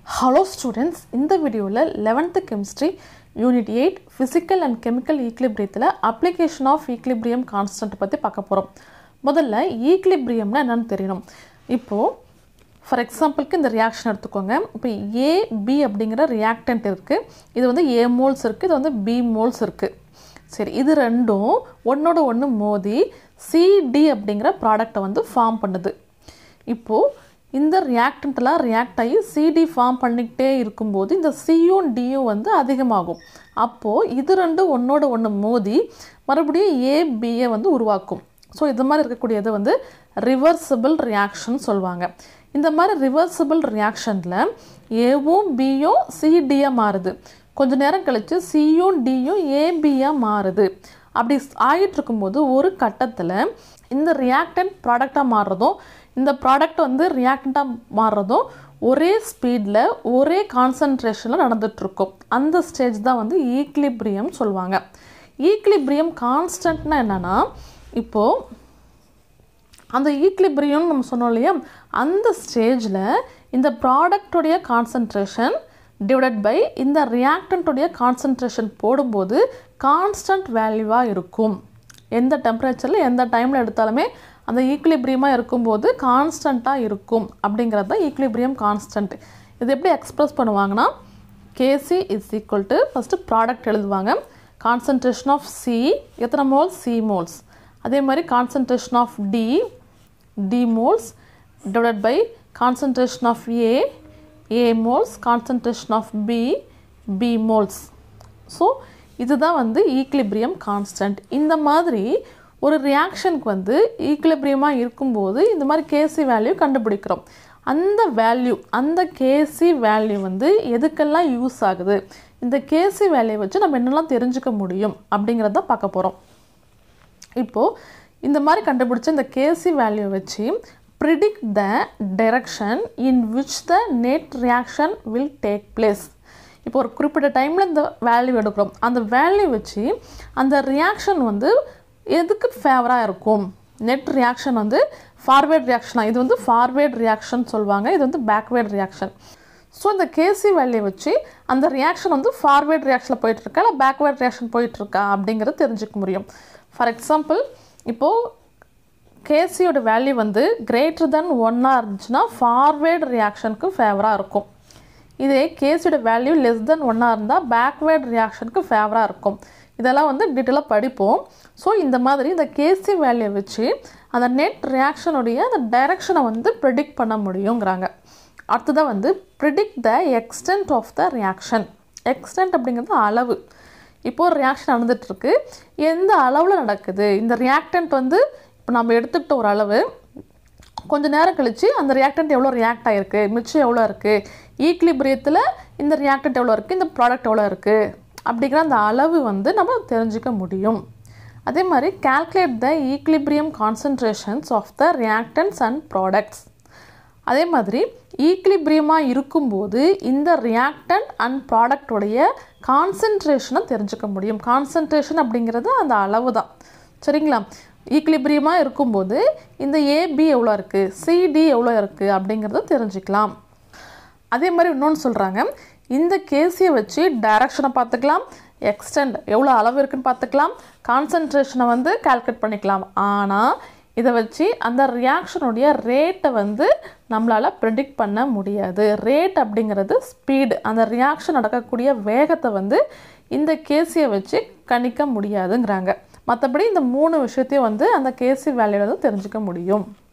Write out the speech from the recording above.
hello students இந்த வீடியோவில் eleventh chemistry unit eight physical and chemical ஈக்லிபிரியத்தில் அப்ளிகேஷன் ஆஃப் ஈக்லிபிரியம் கான்ஸ்டன்ட் பற்றி பார்க்க போகிறோம் முதல்ல ஈக்லிபிரியம்னா என்னன்னு தெரியணும் இப்போது ஃபார் எக்ஸாம்பிளுக்கு இந்த ரியாக்ஷன் எடுத்துக்கோங்க இப்போ ஏ பி அப்படிங்கிற ரியாக்டன்ட் இருக்குது இது வந்து ஏ மோல்ஸ் இருக்குது இது வந்து பி மோல்ஸ் இருக்குது சரி இது ரெண்டும் ஒன்றோட ஒன்று மோதி சிடி அப்படிங்கிற ப்ராடக்டை வந்து ஃபார்ம் பண்ணுது இப்போது இந்த ரியாக்டன்ட்லாம் ரியாக்ட் ஆகி சிடி ஃபார்ம் பண்ணிக்கிட்டே இருக்கும்போது இந்த சியும் டியும் வந்து அதிகமாகும் அப்போது இது ரெண்டும் ஒன்றோட ஒன்று மோதி மறுபடியும் ஏபியை வந்து உருவாக்கும் ஸோ இது மாதிரி இருக்கக்கூடியது வந்து ரிவர்சிபிள் ரியாக்ஷன் சொல்லுவாங்க இந்த மாதிரி ரிவர்சிபிள் ரியாக்ஷனில் ஏவும் பியும் சிடியாக மாறுது கொஞ்ச நேரம் கழித்து சியும் டியும் ஏபியாக மாறுது அப்படி ஆகிட்டு இருக்கும்போது ஒரு கட்டத்தில் இந்த ரியாக்டன்ட் ப்ராடக்டாக மாறுறதும் இந்த ப்ராடக்ட் வந்து ரியாக்டண்ட்டாக மாறுறதும் ஒரே ஸ்பீடில் ஒரே கான்சன்ட்ரேஷனில் நடந்துகிட்ருக்கும் அந்த ஸ்டேஜ் தான் வந்து ஈக்லிப்ரியம் சொல்லுவாங்க ஈக்லிப்ரியம் கான்ஸ்டன்ட்னா என்னென்னா இப்போது அந்த ஈக்லிப்ரியம்னு நம்ம சொன்னோம் இல்லையா அந்த ஸ்டேஜில் இந்த ப்ராடக்டுடைய கான்சன்ட்ரேஷன் டிவைடட் பை இந்த ரியாக்டன்ட்டுடைய கான்சன்ட்ரேஷன் போடும்போது கான்ஸ்டன்ட் வேல்யூவாக இருக்கும் எந்த டெம்பரேச்சரில் எந்த டைமில் எடுத்தாலுமே அந்த ஈக்லிபிரியமாக இருக்கும்போது கான்ஸ்டண்ட்டாக இருக்கும் அப்படிங்கிறது தான் ஈக்லிபிரியம் கான்ஸ்டன்ட் இது எப்படி எக்ஸ்ப்ரெஸ் பண்ணுவாங்கன்னா K C is equal to first product எழுதுவாங்க கான்சன்ட்ரேஷன் ஆஃப் சி எத்தனை மோல்ஸ் சி மோல்ஸ் அதே மாதிரி concentration of D D moles divided by concentration of A A moles concentration of B B moles so இதுதான் வந்து equilibrium constant இந்த மாதிரி ஒரு ரியாக்ஷனுக்கு வந்து ஈக்லிபிரியமாக இருக்கும்போது இந்த மாதிரி கேசி வேல்யூ கண்டுபிடிக்கிறோம் அந்த வேல்யூ அந்த கேசி வேல்யூ வந்து எதுக்கெல்லாம் யூஸ் ஆகுது இந்த கேசி வேல்யூ வச்சு நம்ம என்னெல்லாம் தெரிஞ்சுக்க முடியும் அப்படிங்கிறத பார்க்க போகிறோம் இப்போது இந்த மாதிரி கண்டுபிடிச்ச இந்த கேசி வேல்யூ வச்சு predict the direction in which the net reaction will take place இப்போ ஒரு குறிப்பிட்ட டைமில் இந்த வேல்யூ எடுக்கிறோம் அந்த வேல்யூ வச்சு அந்த ரியாக்ஷன் வந்து எதுக்கு ஃபேவராக இருக்கும் நெட் ரியாக்ஷன் வந்து ஃபார்வேர்ட் ரியாக்ஷனாக இது வந்து ஃபார்வேர்ட் ரியாக்ஷன் சொல்லுவாங்க இது வந்து பேக்வேர்ட் ரியாக்ஷன் ஸோ இந்த கேசி வேல்யூ வச்சு அந்த ரியாக்ஷன் வந்து ஃபார்வேர்ட் ரியாக்ஷனில் போயிட்டுருக்கா இல்லை பேக்வேர்ட் ரியாக்ஷன் போயிட்டுருக்கா அப்படிங்கிறத தெரிஞ்சுக்க முடியும் ஃபார் எக்ஸாம்பிள் இப்போது கேசியோட வேல்யூ வந்து கிரேட்டர் தென் ஒன்னாக இருந்துச்சுன்னா ஃபார்வேர்டு ரியாக்ஷனுக்கு ஃபேவராக இருக்கும் இதே கேசியோட வேல்யூ லெஸ் தென் ஒன்னாக இருந்தால் பேக்வேர்ட் ரியாக்ஷனுக்கு ஃபேவராக இருக்கும் இதெல்லாம் வந்து டீட்டெயிலாக படிப்போம் ஸோ இந்த மாதிரி இந்த கேசி வேல்யூ வச்சு அந்த நெட் ரியாக்ஷனுடைய அந்த டைரக்ஷனை வந்து ப்ரிடிக்ட் பண்ண முடியுங்கிறாங்க அடுத்ததாக வந்து predict the extent of the reaction extent அப்படிங்கிறது அளவு இப்போது ஒரு ரியாக்ஷன் நடந்துகிட்ருக்கு எந்த அளவில் நடக்குது இந்த ரியாக்டன்ட் வந்து இப்போ நம்ம எடுத்துக்கிட்ட ஒரு அளவு கொஞ்சம் நேரம் கழித்து அந்த ரியாக்டன்ட் எவ்வளோ ரியாக்ட் ஆகிருக்கு மிச்சம் எவ்வளோ இருக்குது ஈக்லிபிரியத்தில் இந்த ரியாக்டன்ட் எவ்வளோ இருக்குது இந்த ப்ராடக்ட் எவ்வளோ இருக்குது அப்படிங்கிற அந்த அளவு வந்து நம்ம தெரிஞ்சுக்க முடியும் அதே மாதிரி calculate the equilibrium concentrations of the reactants and products அதே மாதிரி ஈக்லிபிரியமாக இருக்கும்போது இந்த ரியாக்டன்ட் அண்ட் ப்ராடக்டோடைய கான்சன்ட்ரேஷனை தெரிஞ்சுக்க முடியும் கான்சன்ட்ரேஷன் அப்படிங்கிறது அந்த அளவு தான் சரிங்களா ஈக்லிபிரியமாக இருக்கும்போது இந்த ஏபி எவ்வளோ இருக்குது சிடி எவ்வளோ இருக்குது அப்படிங்கிறத தெரிஞ்சுக்கலாம் அதே மாதிரி இன்னொன்று சொல்கிறாங்க இந்த கேசியை வச்சு டைரக்ஷனை பார்த்துக்கலாம் எக்ஸ்டெண்ட் எவ்வளோ அளவு இருக்குன்னு பார்த்துக்கலாம் கான்சன்ட்ரேஷனை வந்து கால்குலேட் பண்ணிக்கலாம் ஆனால் இதை வச்சு அந்த ரியாக்ஷனுடைய ரேட்டை வந்து நம்மளால் ப்ரிடிக்ட் பண்ண முடியாது ரேட் அப்படிங்கிறது ஸ்பீடு அந்த ரியாக்ஷன் நடக்கக்கூடிய வேகத்தை வந்து இந்த கேசியை வச்சு கணிக்க முடியாதுங்கிறாங்க மற்றபடி இந்த மூணு விஷயத்தையும் வந்து அந்த கேசி வேல்யூவில் வந்து தெரிஞ்சுக்க முடியும்